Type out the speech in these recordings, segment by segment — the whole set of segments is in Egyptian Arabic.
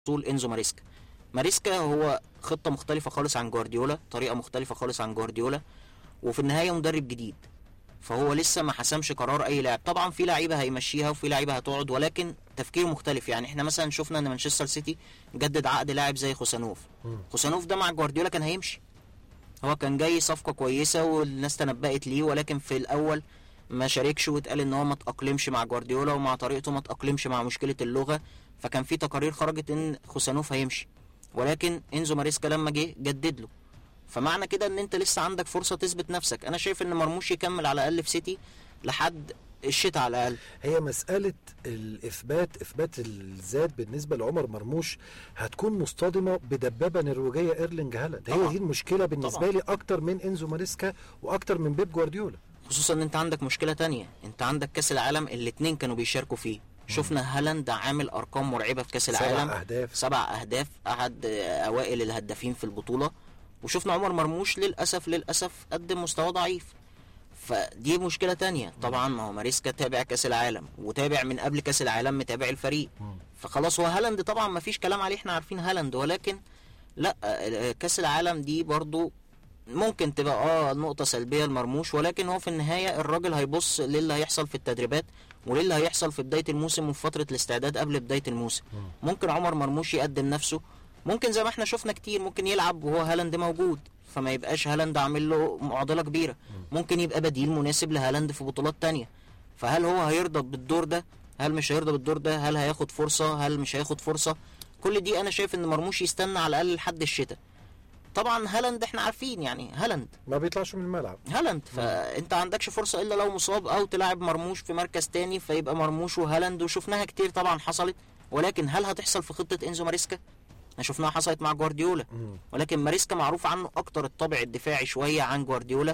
وصول انزو ماريسكا ماريسكا هو خطه مختلفه خالص عن جوارديولا طريقه مختلفه خالص عن جوارديولا وفي النهايه مدرب جديد فهو لسه ما حسمش قرار اي لاعب طبعا في لعيبه هيمشيها وفي لعيبه هتقعد ولكن تفكير مختلف يعني احنا مثلا شفنا ان مانشستر سيتي جدد عقد لاعب زي خوسانوف خوسانوف ده مع جوارديولا كان هيمشي هو كان جاي صفقه كويسه والناس تنبأت ليه ولكن في الاول ما شاركش واتقال ان هو ما تأقلمش مع جوارديولا ومع طريقته ما تأقلمش مع مشكله اللغه فكان في تقارير خرجت ان خوسانوف هيمشي ولكن انزو ماريسكا لما جه جدد له فمعنى كده ان انت لسه عندك فرصه تثبت نفسك انا شايف ان مرموش يكمل على الاقل في سيتي لحد الشتاء على الاقل هي مسألة الإثبات إثبات الذات بالنسبة لعمر مرموش هتكون مصطدمة بدبابة نرويجية إيرلينج هالاند هي طبعاً. دي المشكلة بالنسبة طبعاً. لي أكتر من إنزو ماريسكا وأكتر من بيب جوارديولا خصوصا ان انت عندك مشكله تانية انت عندك كاس العالم الاتنين كانوا بيشاركوا فيه شفنا هالاند عامل ارقام مرعبه في كاس سبع العالم أهداف. سبع اهداف احد آه، اوائل الهدافين في البطوله وشفنا عمر مرموش للاسف للاسف قدم مستوى ضعيف فدي مشكله تانية طبعا ما هو ماريسكا تابع كاس العالم وتابع من قبل كاس العالم متابع الفريق فخلاص هو هالاند طبعا ما فيش كلام عليه احنا عارفين هالاند ولكن لا آه، كاس العالم دي برضو ممكن تبقى اه نقطة سلبية لمرموش ولكن هو في النهاية الراجل هيبص للي هيحصل في التدريبات وللي هيحصل في بداية الموسم وفي فترة الاستعداد قبل بداية الموسم ممكن عمر مرموش يقدم نفسه ممكن زي ما احنا شفنا كتير ممكن يلعب وهو هالاند موجود فما يبقاش هالاند عامل له معضلة كبيرة ممكن يبقى بديل مناسب لهالاند في بطولات تانية فهل هو هيرضى بالدور ده هل مش هيرضى بالدور ده هل هياخد فرصة هل مش هياخد فرصة كل دي انا شايف ان مرموش يستنى على الاقل لحد الشتاء طبعا هالاند احنا عارفين يعني هالاند ما بيطلعش من الملعب هالاند فانت عندكش فرصه الا لو مصاب او تلعب مرموش في مركز تاني فيبقى مرموش وهالاند وشفناها كتير طبعا حصلت ولكن هل هتحصل في خطه انزو ماريسكا؟ احنا شفناها حصلت مع جوارديولا ولكن ماريسكا معروف عنه اكتر الطابع الدفاعي شويه عن جوارديولا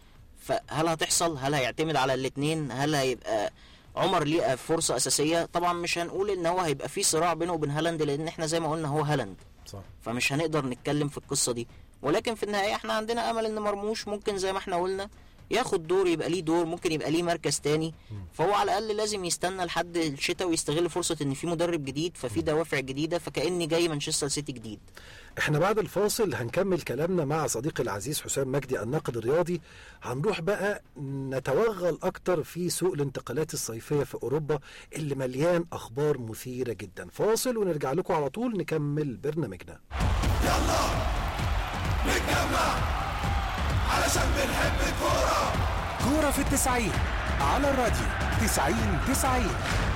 فهل هتحصل؟ هل هيعتمد على الاثنين؟ هل هيبقى عمر ليه فرصه اساسيه؟ طبعا مش هنقول ان هو هيبقى في صراع بينه وبين هالاند لان احنا زي ما قلنا هو هالاند صح فمش هنقدر نتكلم في القصه دي ولكن في النهايه احنا عندنا امل ان مرموش ممكن زي ما احنا قلنا ياخد دور يبقى ليه دور ممكن يبقى ليه مركز تاني فهو على الاقل لازم يستنى لحد الشتاء ويستغل فرصه ان في مدرب جديد ففي دوافع جديده فكاني جاي مانشستر سيتي جديد احنا بعد الفاصل هنكمل كلامنا مع صديقي العزيز حسام مجدي الناقد الرياضي هنروح بقى نتوغل اكتر في سوق الانتقالات الصيفية في اوروبا اللي مليان اخبار مثيرة جدا فاصل ونرجع لكم على طول نكمل برنامجنا كورة في التسعين على الراديو تسعين تسعين